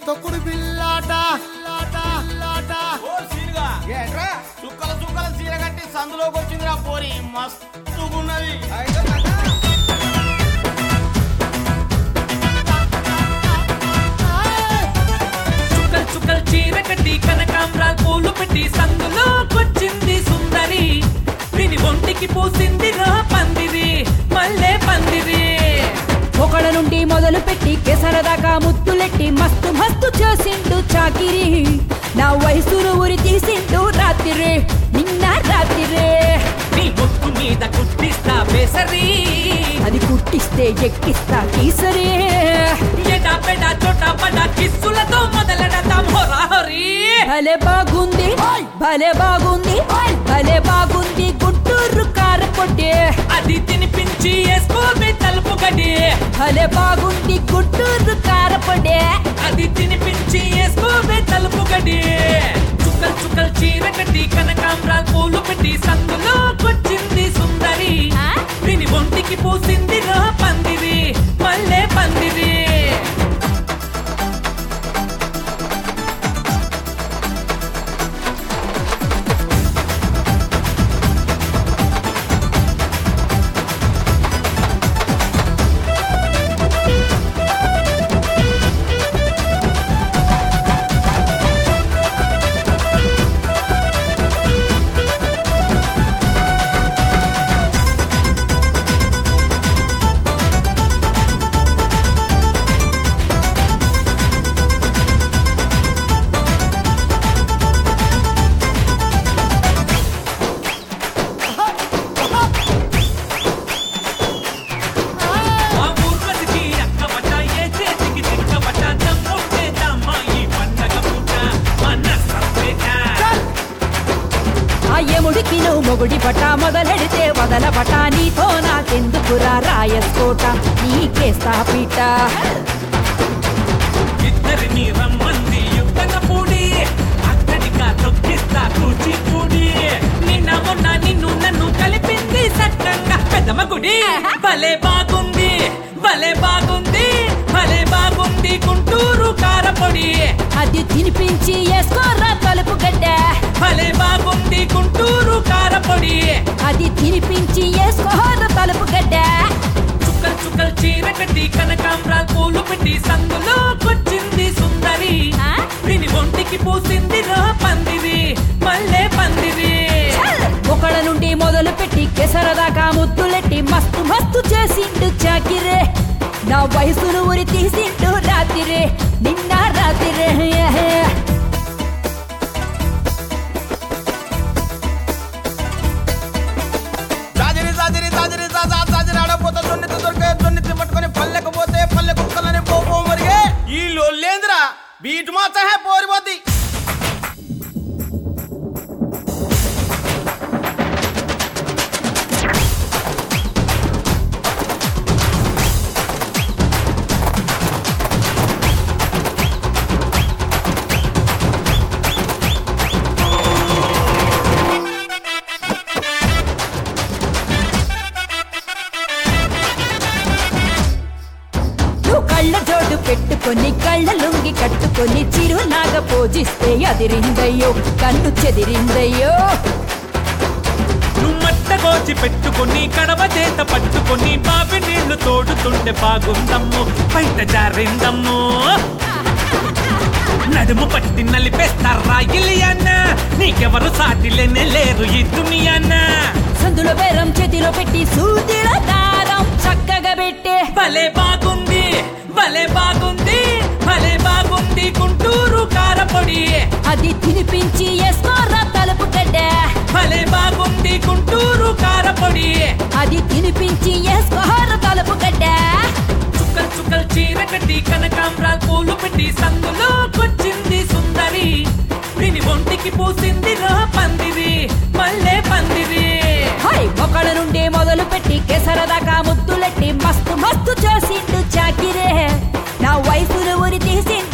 తొక్కుడు బిల్లాట బిల్లాట, బిల్లాట. ఓ సీనుగా ఏంట్రా చుక్కల చుక్కల చీర కట్టి సందులోకి వచ్చిందిరా పోరి మస్తుగున్నది చుక్కల్ చుక్కల్ చీర కట్టి కనకాంబరాలు పూలు పెట్టి సందులో కొచ్చింది సుందరి దీని ఒంటికి పూసింది రా పందిరి మల్లె పందిరి ఒకళ్ళ నుండి మొదలు పెట్టి కేసరదాకా ముత్తులెట్టి మస్తు మస్తు చేసిండు చాకిరి నా వయసును ఉరి తీసిండు రాత్రి నిన్న రాత్రి నీ ముక్కు మీద కుట్టిస్తా బేసరి అది కుట్టిస్తే ఎక్కిస్తా కీసరే ఎడా పెడా చోటా పడా కిస్సులతో మొదలెడతాం హోరా హోరీ భలే బాగుంది భలే బాగుంది భలే బాగుంది గుంటూరు కారపొట్టి అది తినిపించి వేసుకోబే తలుపు గడి భలే బాగుంది గుంటూరు కారపొడి అది తినిపించి వేసుకోబే తలుపు గడి చుక్కల్ చుక్కల్ చీర కట్టి కనకాంబరాలు పూలు పెట్టి సందులో కొచ్చింది సుందరి ఆ? దీని ఒంటికి పూసింది రా పందిరి మల్లె పందిరి ఆ ఊర్వశికి అక్కబట్ట, ఏ చేతికి చిక్కబట్ట, దమ్ముంటే దమ్మ ఈ పండగ పూట మన సపరేట. ఆ యముడికి నువ్వు మొగుడి పట మొదలెడితే వదల పట నీతో నాకెందుకురా రాయస్కోట నీకేస్తా పీట ఇద్దరిని రమ్మంది యుద్ధన పూడి అక్కడిగా తొక్కిస్తా కూచిపూడి నిన్న మొన్న నిన్ను నన్ను కలిపింది సక్కంగా పెద్దమ్మ గుడి భలే బాగుంది భలే బాగుంది భలే బాగుంది గుంటూరు కారపొడి అది తినిపించి వేసుకోరా తలుపు గడ్డ భలే బాగుంది గుంటూరు కారపొడి అది తినిపించి వేసుకోరా తలుపు గడ్డ చుక్కల్ చుక్కల్ చీర కట్టి కనకాంబరాలు పూలు పెట్టి సందులో కొచ్చింది సుందరి ఆ? దీని ఒంటికి పూసింది రా పందిరి మల్లె పందిరి ఒకళ్ళ నుండి మొదలు పెట్టి కేసరదాకా ముద్దులెట్టి మస్తు మస్తు చేసిండు చాకిరే నా వయసును ఉరి తీసిండు రాత్రి నిన్న రాత్రి జాజిరి జాజిరి జాజిరి జాజా జాజిరి ఆడపోతే జొన్నెత్తి దొరికే జొన్నెత్తి పట్టుకొని పల్లెకు పోతే పల్లె కుక్కలని పోపో మరిగే ఈ లొల్లేంద్రా బీట్ మాత్రం హే పోరిపోద్ది నువ్వు కళ్ళ జోడు పెట్టుకొని కళ్ళ లుంగి కట్టుకొని చిరునాగ పూజిస్తే అదిరిందయ్యో కన్ను చెదిరిందయ్యో నువ్వు మట్టగోచి పెట్టుకొని కడవ చేత పట్టుకొని బావి నీళ్లు తోడుతుంటే బాగుందమ్ము బయట జారిందమ్ము నడుము పట్టి నలిపేస్తారా ఇలియన్న నీకెవరు సాటిలేనే లేరు ఈ దునియాన్న సందులో బేరం చేతిలో పెట్టి సూదిలో దారం చక్కగా పెట్టే భలే బాగుంది భలే బాగుంది భలే బాగుంది గుంటూరు కారపొడి అది తినిపించి వేసుకోరా తలుపు గడ్డ భలే బాగుంది గుంటూరు కారపొడి అది తినిపించి వేసుకోరా తలుపు గడ్డ చుక్కల్ చుక్కల్ చీర కట్టి కనకాంబరాలు పూలు పెట్టి సందులో కొచ్చింది సుందరి దీని ఒంటికి పూసింది రా పందిరి మల్లె పందిరి హై ఒకళ్ళ నుండి మొదలు పెట్టి కేసరదాకా ముద్దులెట్టి మస్తు మస్తు చేసిండు చాకిరే నా వయసును ఉరి తీసిండు